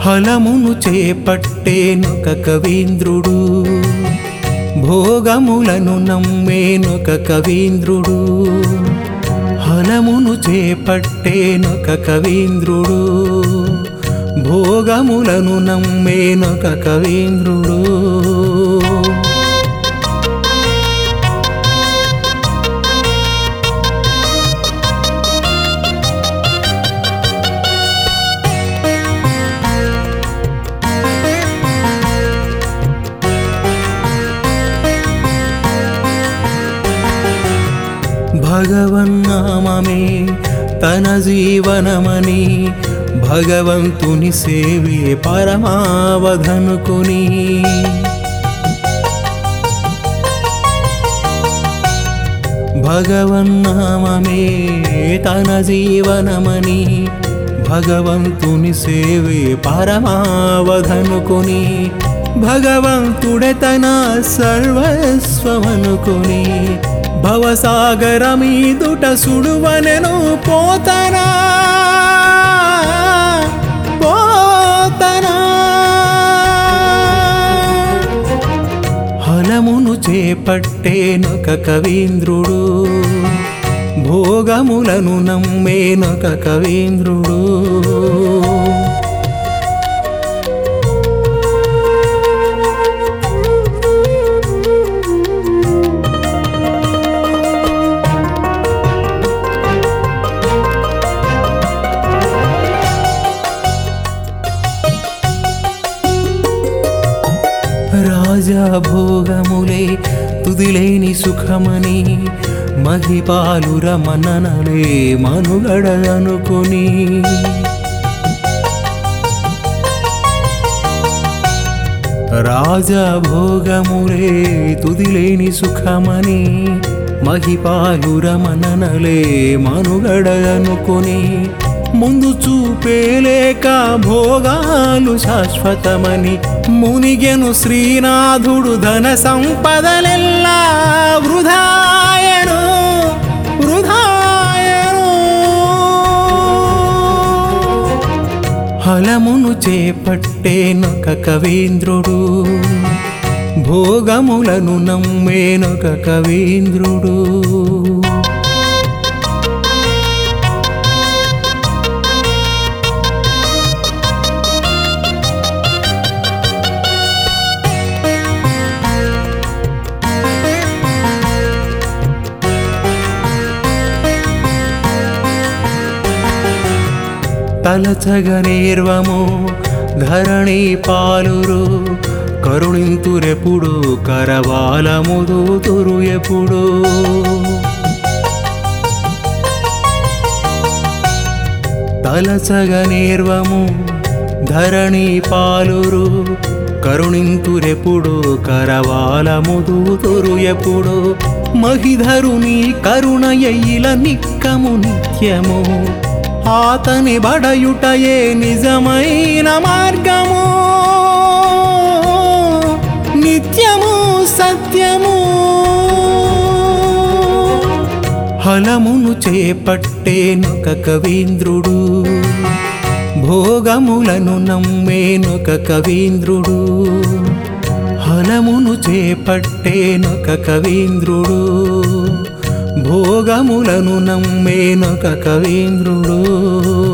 హలమును చేపట్టేనొక కవీంద్రుడు భోగములను నమ్మేనొక కవీంద్రుడు హలమును చేపట్టేనొక కవీంద్రుడు భోగములను నమ్మేనొక కవీంద్రుడు భగవన్నామమే తన జీవనమని భగవంతుని సేవే పరమావధనుకుని భగవన్నామమే తన జీవనమని భగవంతుని సేవే పరమావధనుకుని భగవంతుడే తన సర్వస్వమనుకుని భవసాగరమీదుట సుడువనెను పోతనా పోతనా హలమును చేపట్టేనొక కవీంద్రుడు భోగములను నమ్మేనొక కవీంద్రుడు రాజా భోగములే తుదిలేని సుఖమని మహిపాలుర మననలే మనుగడ అనుకుని రాజా భోగములే తుదిలేని సుఖమని మహిపాలుర మననలే మనుగడ అనుకుని ముందు చూపేలేక భోగాలు శాశ్వతమని మునిగెను శ్రీనాథుడు ధన సంపదలెల్లా వృధాయను వృధాయను హలమును చేపట్టేనొక కవీంద్రుడు భోగములను నమ్మేనొక కవీంద్రుడు తలచగనేర్వము ధరణి పాలురు కరుణింతురెప్పుడు కరవాలముదూతురు ఎప్పుడు తలచగనేర్వము ధరణి పాలురు కరుణింతురెప్పుడు కరవాలముదూతురు ఎప్పుడు మహిధరుని కరుణయ్యిల నిక్కము నిత్యము ఆతని బడయుటయే నిజమైన మార్గము నిత్యము సత్యము హలమును చేపట్టేనొక కవీంద్రుడు భోగములను నమ్మేనొక కవీంద్రుడు హలమును చేపట్టేనొక కవీంద్రుడు భోగములను నమ్మేనొక కవీంద్రుడు